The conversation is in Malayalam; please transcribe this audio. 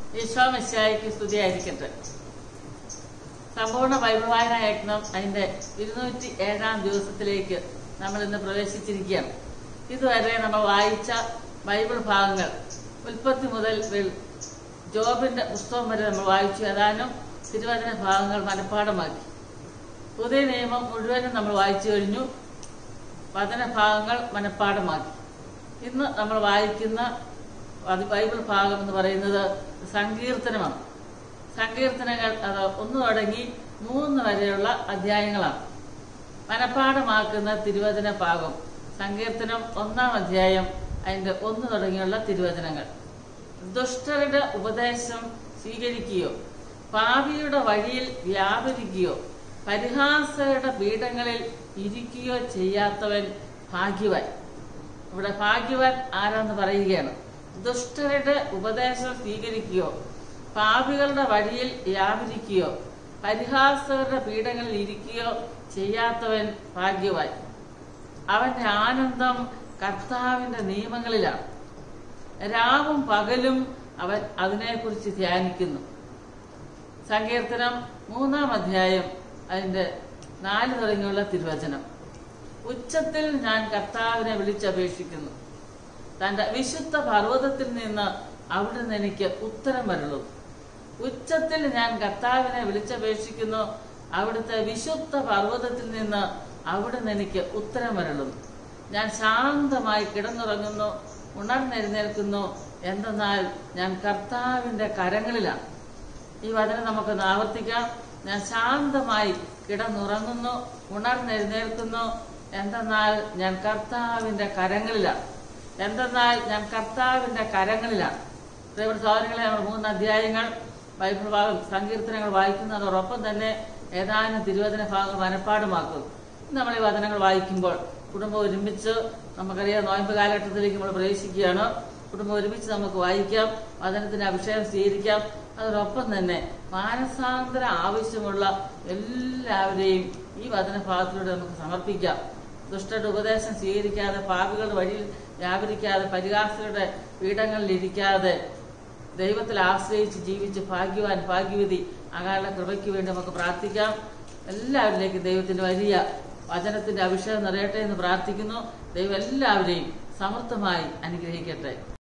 ഈശോ മെസ്സിയായിക്ക് സ്തുതിയായിരിക്കട്ടെ സമ്പൂർണ്ണ ബൈബിൾ വായന യജ്ഞം അതിന്റെ ഇരുന്നൂറ്റി ഏഴാം ദിവസത്തിലേക്ക് നമ്മൾ ഇന്ന് പ്രവേശിച്ചിരിക്കുകയാണ് ഇതുവരെ നമ്മൾ വായിച്ച ബൈബിൾ ഭാഗങ്ങൾ ഉൽപ്പത്തി മുതൽ വെൾ- ജോബിന്റെ പുസ്തകം വരെ നമ്മൾ വായിച്ചു ഏതാനും തിരുവചന ഭാഗങ്ങൾ മനഃപ്പാടമാക്കി പുതിയ നിയമം മുഴുവനും നമ്മൾ വായിച്ചു കഴിഞ്ഞു വചന ഭാഗങ്ങൾ മനഃപ്പാടമാക്കി ഇന്ന് നമ്മൾ വായിക്കുന്ന അത് ബൈബിൾ ഭാഗം എന്ന് പറയുന്നത് സങ്കീർത്തനമാണ് സങ്കീർത്തനങ്ങൾ അത് ഒന്ന് തുടങ്ങി മൂന്ന് വരെയുള്ള അധ്യായങ്ങളാണ് മനഃപ്പാടമാക്കുന്ന തിരുവചന ഭാഗം സങ്കീർത്തനം ഒന്നാം അധ്യായം അതിന്റെ ഒന്ന് തുടങ്ങിയുള്ള തിരുവചനങ്ങൾ ദുഷ്ടരുടെ ഉപദേശം സ്വീകരിക്കുകയോ പാപിയുടെ വഴിയിൽ വ്യാപരിക്കുകയോ പരിഹാസയുടെ പീഠങ്ങളിൽ ഇരിക്കുകയോ ചെയ്യാത്തവൻ ഭാഗ്യവാൻ ഇവിടെ ഭാഗ്യവാൻ ആരാന്ന് പറയുകയാണ് ദുഷ്ടരുടെ ഉപദേശം സ്വീകരിക്കുകയോ പാപികളുടെ വഴിയിൽ വ്യാപരിക്കുകയോ പരിഹാസകരുടെ പീഠങ്ങളിൽ ഇരിക്കുകയോ ചെയ്യാത്തവൻ ഭാഗ്യവാൻ അവന്റെ ആനന്ദം കർത്താവിന്റെ നിയമങ്ങളിലാണ് രാവും പകലും അവൻ അതിനെക്കുറിച്ച് ധ്യാനിക്കുന്നു സങ്കീർത്തനം മൂന്നാം അധ്യായം അതിന്റെ നാല് തുടങ്ങിയുള്ള തിരുവചനം ഉച്ചത്തിൽ ഞാൻ കർത്താവിനെ വിളിച്ചപേക്ഷിക്കുന്നു തന്റെ വിശുദ്ധ പർവ്വതത്തിൽ നിന്ന് അവിടുന്ന് എനിക്ക് ഉത്തരം വരളും ഉച്ചത്തിൽ ഞാൻ കർത്താവിനെ വിളിച്ചപേക്ഷിക്കുന്നു അവിടുത്തെ വിശുദ്ധ പർവ്വതത്തിൽ നിന്ന് അവിടുന്ന് എനിക്ക് ഉത്തരം വരളും ഞാൻ ശാന്തമായി കിടന്നുറങ്ങുന്നു ഉണർന്നെഴുന്നേൽക്കുന്നു എന്തെന്നാൽ ഞാൻ കർത്താവിന്റെ കരങ്ങളിലാണ് ഈ വചനം നമുക്കൊന്ന് ആവർത്തിക്കാം ഞാൻ ശാന്തമായി കിടന്നുറങ്ങുന്നു ഉണർന്നെഴുന്നേൽക്കുന്നു എന്തെന്നാൽ ഞാൻ കർത്താവിന്റെ കരങ്ങളിലാണ് എന്തെന്നാൽ ഞാൻ കർത്താവിന്റെ കരങ്ങളിലാണ് പ്രിയപ്പെട്ട സഹോദരങ്ങളെ നമ്മൾ മൂന്ന് അധ്യായങ്ങൾ ബൈബിൾ ഭാഗം സങ്കീർത്തനങ്ങൾ വായിക്കുന്നതോടൊപ്പം തന്നെ ഏതാനും തിരുവചന ഭാഗങ്ങൾ മനഃപ്പാടുമാക്കും നമ്മൾ ഈ വചനങ്ങൾ വായിക്കുമ്പോൾ കുടുംബം ഒരുമിച്ച് നമുക്കറിയാം നോയമ്പ് കാലഘട്ടത്തിലേക്ക് നമ്മൾ പ്രവേശിക്കുകയാണ് കുടുംബം ഒരുമിച്ച് നമുക്ക് വായിക്കാം വചനത്തിന്റെ അഭിഷേകം സ്വീകരിക്കാം അതോടൊപ്പം തന്നെ മാനസാന്തര ആവശ്യമുള്ള എല്ലാവരെയും ഈ വചനഭാഗത്തിലൂടെ നമുക്ക് സമർപ്പിക്കാം ദുഷ്ടരുടെ ഉപദേശം സ്വീകരിക്കാതെ പാപികളുടെ വഴിയിൽ വ്യാപരിക്കാതെ പരിഹാസരുടെ പീഠങ്ങളിൽ ഇരിക്കാതെ ദൈവത്തിൽ ആശ്രയിച്ച് ജീവിച്ച് ഭാഗ്യവാൻ ഭാഗ്യവതി അകാല കൃപയ്ക്ക് വേണ്ടി നമുക്ക് പ്രാർത്ഥിക്കാം എല്ലാവരിലേക്കും ദൈവത്തിന്റെ വലിയ വചനത്തിന്റെ അഭിഷേകം നിറയട്ടെ എന്ന് പ്രാർത്ഥിക്കുന്നു ദൈവം എല്ലാവരെയും സമർത്ഥമായി അനുഗ്രഹിക്കട്ടെ